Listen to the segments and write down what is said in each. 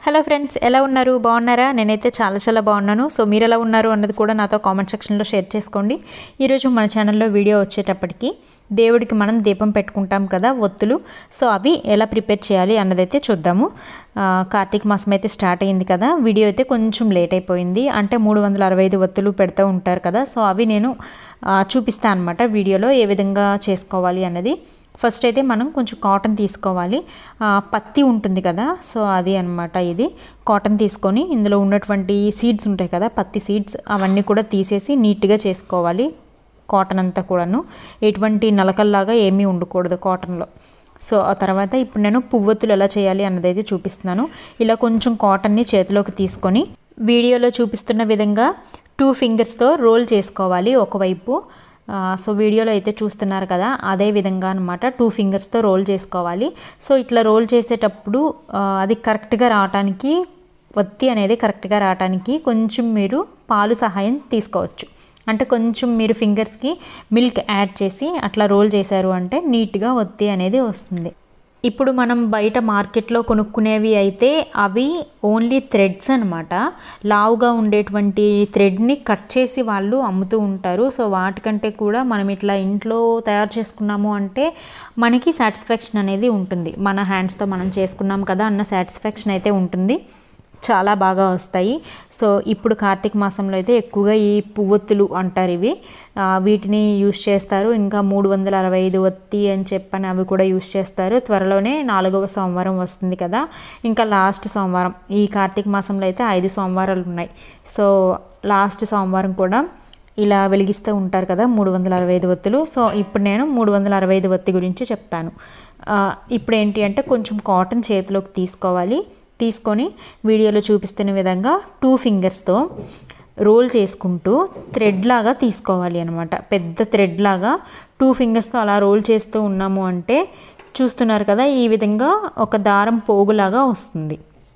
hello friends ఎలా ఉన్నారు బాగున్నారా నేనైతే చాలా చాలా బాగున్నాను సో మీరు ఎలా ఉన్నారు అన్నది కూడా నాతో కామెంట్ సెక్షన్లో షేర్ చేసుకోండి ఈరోజు మన ఛానల్లో వీడియో వచ్చేటప్పటికి దేవుడికి మనం దీపం పెట్టుకుంటాం కదా ఒత్తులు సో అవి ఎలా ప్రిపేర్ చేయాలి అన్నదైతే చూద్దాము ఆ, కార్తీక మాసం అయితే స్టార్ట్ అయింది కదా వీడియో అయితే కొంచెం లేట్ అయిపోయింది అంటే మూడు వందల అరవై ఐదు ఒత్తులు పెడుతూ ఉంటారు కదా సో అవి నేను చూపిస్తాను అనమాట వీడియోలో ఏ విధంగా చేసుకోవాలి అన్నది ఫస్ట్ అయితే మనం కొంచెం కాటన్ తీసుకోవాలి ఆ, పత్తి ఉంటుంది కదా సో అది అన్నమాట ఇది కాటన్ తీసుకొని ఇందులో ఉన్నటువంటి సీడ్స్ ఉంటాయి కదా పత్తి సీడ్స్ అవన్నీ కూడా తీసేసి నీట్గా చేసుకోవాలి కాటన్ అంతా కూడాను ఎటువంటి నలకల్లాగా ఏమీ ఉండకూడదు కాటన్లో సో ఆ తర్వాత ఇప్పుడు నేను పువ్వొత్తులు ఎలా చేయాలి అన్నదైతే చూపిస్తున్నాను ఇలా కొంచెం కాటన్ని చేతిలోకి తీసుకొని వీడియోలో చూపిస్తున్న విధంగా టూ ఫింగర్స్తో రోల్ చేసుకోవాలి ఒకవైపు ఆ, సో వీడియోలో అయితే చూస్తున్నారు కదా అదే విధంగా అనమాట టూ ఫింగర్స్తో రోల్ చేసుకోవాలి సో ఇట్లా రోల్ చేసేటప్పుడు ఆ, అది కరెక్ట్గా రావటానికి ఒత్తి అనేది కరెక్ట్గా రావటానికి కొంచెం మీరు పాలు సహాయం తీసుకోవచ్చు అంటే కొంచెం మీరు ఫింగర్స్కి మిల్క్ యాడ్ చేసి అట్లా రోల్ చేశారు అంటే నీట్గా ఒత్తి అనేది వస్తుంది ఇప్పుడు మనం బయట మార్కెట్లో కొనుక్కునేవి అయితే అవి ఓన్లీ థ్రెడ్స్ అనమాట లావుగా ఉండేటువంటి థ్రెడ్ని కట్ చేసి వాళ్ళు అమ్ముతూ ఉంటారు సో వాటికంటే కూడా మనం ఇట్లా ఇంట్లో తయారు చేసుకున్నాము అంటే మనకి సాటిస్ఫాక్షన్ అనేది ఉంటుంది మన హ్యాండ్స్తో మనం చేసుకున్నాం కదా అన్న సాటిస్ఫాక్షన్ అయితే ఉంటుంది చాలా బాగా వస్తాయి సో ఇప్పుడు కార్తీక మాసంలో అయితే ఎక్కువగా ఈ పువ్వొత్తులు అంటారు ఇవి ఆ, వీటిని యూస్ చేస్తారు ఇంకా మూడు వందల అరవై ఐదు ఒత్తి అని చెప్పని అవి కూడా యూస్ చేస్తారు త్వరలోనే నాలుగవ సోమవారం వస్తుంది కదా ఇంకా లాస్ట్ సోమవారం ఈ కార్తీక మాసంలో అయితే ఐదు సోమవారాలు ఉన్నాయి సో లాస్ట్ సోమవారం కూడా ఇలా వెలిగిస్తూ ఉంటారు కదా మూడు వందల అరవై ఐదు ఒత్తులు సో ఇప్పుడు నేను మూడు వందల అరవై ఐదు ఒత్తి గురించి చెప్తాను ఆ, ఇప్పుడు ఏంటి అంటే కొంచెం కాటన్ చేతిలోకి తీసుకోవాలి తీసుకొని వీడియోలో చూపిస్తున్న విధంగా టూ ఫింగర్స్తో రోల్ చేసుకుంటూ థ్రెడ్ లాగా తీసుకోవాలి అనమాట పెద్ద థ్రెడ్ లాగా టూ ఫింగర్స్తో అలా రోల్ చేస్తూ ఉన్నాము అంటే చూస్తున్నారు కదా ఈ విధంగా ఒక దారం పోగులాగా వస్తుంది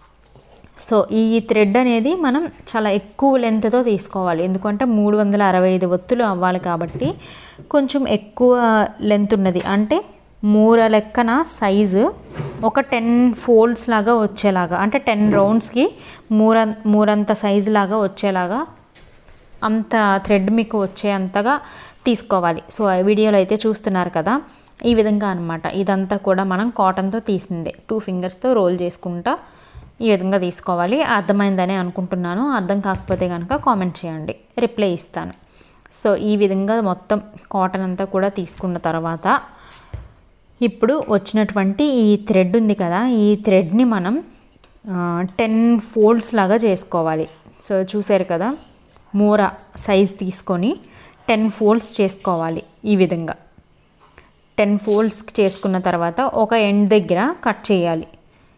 సో ఈ థ్రెడ్ అనేది మనం చాలా ఎక్కువ లెంత్తో తీసుకోవాలి ఎందుకంటే మూడు వందల అరవై ఐదు ఒత్తులు అవ్వాలి కాబట్టి కొంచెం ఎక్కువ లెంత్ ఉన్నది అంటే మూర లెక్కన సైజు ఒక టెన్ ఫోల్డ్స్ లాగా వచ్చేలాగా అంటే టెన్ రౌండ్స్కి మూర మూరంత సైజు లాగా వచ్చేలాగా అంత థ్రెడ్ మీకు వచ్చే అంతగా తీసుకోవాలి సో ఆ వీడియోలో అయితే చూస్తున్నారు కదా ఈ విధంగా అనమాట ఇదంతా కూడా మనం కాటన్తో తీసిందే టూ ఫింగర్స్తో రోల్ చేసుకుంటా ఈ విధంగా తీసుకోవాలి అర్థమైందని అనుకుంటున్నాను అర్థం కాకపోతే కనుక కామెంట్ చేయండి రిప్లై ఇస్తాను సో ఈ విధంగా మొత్తం కాటన్ అంతా కూడా తీసుకున్న తర్వాత ఇప్పుడు వచ్చినటువంటి ఈ థ్రెడ్ ఉంది కదా ఈ థ్రెడ్ని మనం టెన్ ఫోల్డ్స్ లాగా చేసుకోవాలి సో చూసారు కదా మూర సైజ్ తీసుకొని టెన్ ఫోల్డ్స్ చేసుకోవాలి ఈ విధంగా టెన్ ఫోల్డ్స్ చేసుకున్న తర్వాత ఒక ఎండ్ దగ్గర కట్ చేయాలి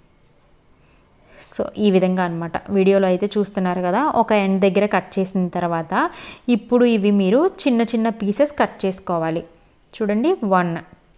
సో ఈ విధంగా అనమాట వీడియోలో అయితే చూస్తున్నారు కదా ఒక ఎండ్ దగ్గర కట్ చేసిన తర్వాత ఇప్పుడు ఇవి మీరు చిన్న చిన్న పీసెస్ కట్ చేసుకోవాలి చూడండి వన్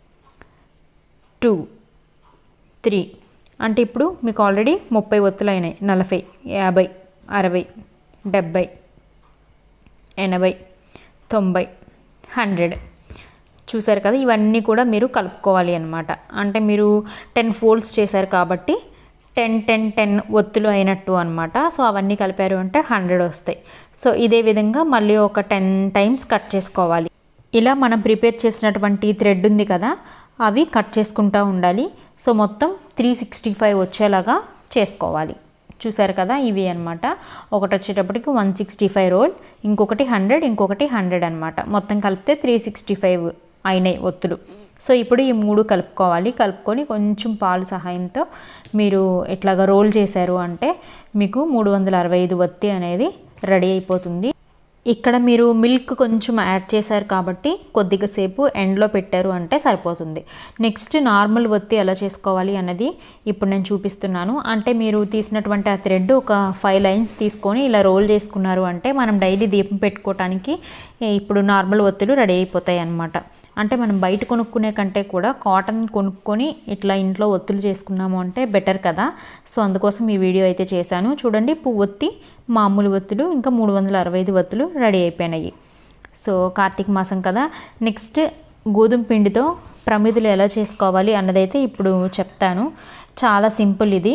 టూ త్రీ అంటే ఇప్పుడు మీకు ఆల్రెడీ ముప్పై ఒత్తులు అయినాయి నలభై యాభై అరవై డెబ్భై ఎనభై తొంభై హండ్రెడ్ చూసారు కదా ఇవన్నీ కూడా మీరు కలుపుకోవాలి అనమాట అంటే మీరు టెన్ ఫోల్డ్స్ చేశారు కాబట్టి టెన్ టెన్ టెన్ ఒత్తులు అయినట్టు అనమాట సో అవన్నీ కలిపారు అంటే హండ్రెడ్ వస్తాయి సో ఇదే విధంగా మళ్ళీ ఒక టెన్ టైమ్స్ కట్ చేసుకోవాలి ఇలా మనం ప్రిపేర్ చేసినటువంటి థ్రెడ్ ఉంది కదా అవి కట్ చేసుకుంటూ ఉండాలి సో మొత్తం త్రీ సిక్స్టీ ఫైవ్ వచ్చేలాగా చేసుకోవాలి చూసారు కదా ఇవి అనమాట ఒకటి వచ్చేటప్పటికి వన్ సిక్స్టీ ఫైవ్ రోల్ ఇంకొకటి హండ్రెడ్ ఇంకొకటి హండ్రెడ్ అనమాట మొత్తం కలిపితే త్రీ సిక్స్టీ ఫైవ్ అయినాయి ఒత్తులు సో ఇప్పుడు ఈ మూడు కలుపుకోవాలి కలుపుకొని కొంచెం పాలు సహాయంతో మీరు ఇట్లాగా రోల్ చేశారు అంటే మీకు మూడు వందల అరవై ఐదు వత్తి అనేది రెడీ అయిపోతుంది ఇక్కడ మీరు మిల్క్ కొంచెం యాడ్ చేశారు కాబట్టి కొద్దిగా సేపు ఎండ్లో పెట్టారు అంటే సరిపోతుంది నెక్స్ట్ నార్మల్ ఒత్తి ఎలా చేసుకోవాలి అన్నది ఇప్పుడు నేను చూపిస్తున్నాను అంటే మీరు తీసినటువంటి ఆ థ్రెడ్ ఒక ఫైవ్ లైన్స్ తీసుకొని ఇలా రోల్ చేసుకున్నారు అంటే మనం డైలీ దీపం పెట్టుకోవటానికి ఇప్పుడు నార్మల్ ఒత్తులు రెడీ అయిపోతాయి అన్నమాట అంటే మనం బయట కొనుక్కునే కంటే కూడా కాటన్ కొనుక్కొని ఇట్లా ఇంట్లో ఒత్తులు చేసుకున్నాము అంటే బెటర్ కదా సో అందుకోసం ఈ వీడియో అయితే చేశాను చూడండి పువ్వొత్తి మామూలు ఒత్తులు ఇంకా మూడు వందల అరవై ఐదు ఒత్తులు రెడీ అయిపోయినాయి సో కార్తీక మాసం కదా నెక్స్ట్ గోధుమ పిండితో ప్రమిదులు ఎలా చేసుకోవాలి అన్నదైతే ఇప్పుడు చెప్తాను చాలా సింపుల్ ఇది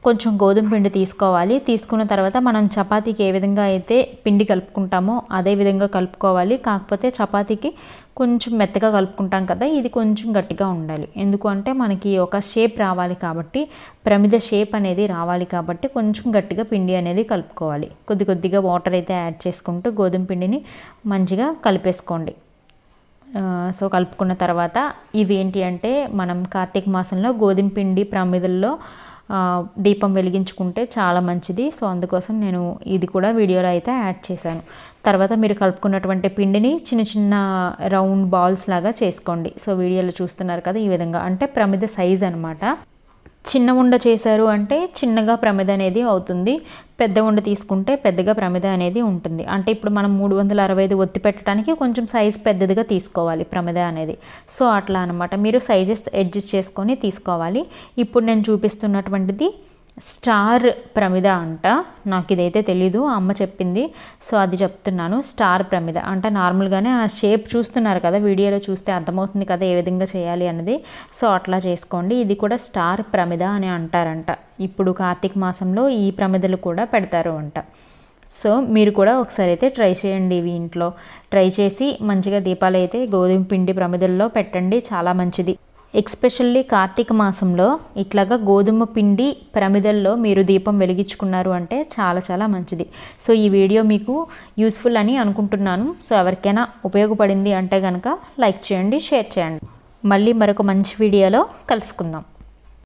కొంచెం గోధుమ పిండి తీసుకోవాలి తీసుకున్న తర్వాత మనం చపాతీకి ఏ విధంగా అయితే పిండి కలుపుకుంటామో అదే విధంగా కలుపుకోవాలి కాకపోతే చపాతీకి కొంచెం మెత్తగా కలుపుకుంటాం కదా ఇది కొంచెం గట్టిగా ఉండాలి ఎందుకు అంటే మనకి ఒక షేప్ రావాలి కాబట్టి ప్రమిద షేప్ అనేది రావాలి కాబట్టి కొంచెం గట్టిగా పిండి అనేది కలుపుకోవాలి కొద్ది కొద్దిగా వాటర్ అయితే యాడ్ చేసుకుంటూ గోధుమ పిండిని మంచిగా కలిపేసుకోండి ఆ, సో కలుపుకున్న తర్వాత ఇవి ఏంటి అంటే మనం కార్తీక మాసంలో గోధుమ పిండి ప్రమిదల్లో ఆ, దీపం వెలిగించుకుంటే చాలా మంచిది సో అందుకోసం నేను ఇది కూడా వీడియోలో అయితే యాడ్ చేశాను తర్వాత మీరు కలుపుకున్నటువంటి పిండిని చిన్న చిన్న రౌండ్ బాల్స్ లాగా చేసుకోండి సో వీడియోలో చూస్తున్నారు కదా ఈ విధంగా అంటే ప్రమిద సైజ్ అనమాట చిన్న ఉండ చేశారు అంటే చిన్నగా ప్రమిద అనేది అవుతుంది పెద్ద ఉండ తీసుకుంటే పెద్దగా ప్రమిద అనేది ఉంటుంది అంటే ఇప్పుడు మనం మూడు వందల అరవై ఐదు ఒత్తి పెట్టడానికి కొంచెం సైజ్ పెద్దదిగా తీసుకోవాలి ప్రమిద అనేది సో అట్లా అనమాట మీరు సైజెస్ అడ్జస్ట్ చేసుకొని తీసుకోవాలి ఇప్పుడు నేను చూపిస్తున్నటువంటిది స్టార్ ప్రమిద అంట నాకు ఇదైతే తెలీదు అమ్మ చెప్పింది సో అది చెప్తున్నాను స్టార్ ప్రమిద అంటే నార్మల్గానే ఆ షేప్ చూస్తున్నారు కదా వీడియోలో చూస్తే అర్థమవుతుంది కదా ఏ విధంగా చేయాలి అన్నది సో అట్లా చేసుకోండి ఇది కూడా స్టార్ ప్రమిద అని అంటారంట ఇప్పుడు కార్తీక మాసంలో ఈ ప్రమిదలు కూడా పెడతారు అంట సో మీరు కూడా ఒకసారి అయితే ట్రై చేయండి ఇవి ఇంట్లో ట్రై చేసి మంచిగా దీపాలు అయితే గోధుమ పిండి ప్రమిదల్లో పెట్టండి చాలా మంచిది ఎక్స్పెషల్లీ కార్తీక మాసంలో ఇట్లాగా గోధుమ పిండి ప్రమిదల్లో మీరు దీపం వెలిగించుకున్నారు అంటే చాలా చాలా మంచిది సో ఈ వీడియో మీకు యూస్ఫుల్ అని అనుకుంటున్నాను సో ఎవరికైనా ఉపయోగపడింది అంటే కనుక లైక్ చేయండి షేర్ చేయండి మళ్ళీ మరొక మంచి వీడియోలో కలుసుకుందాం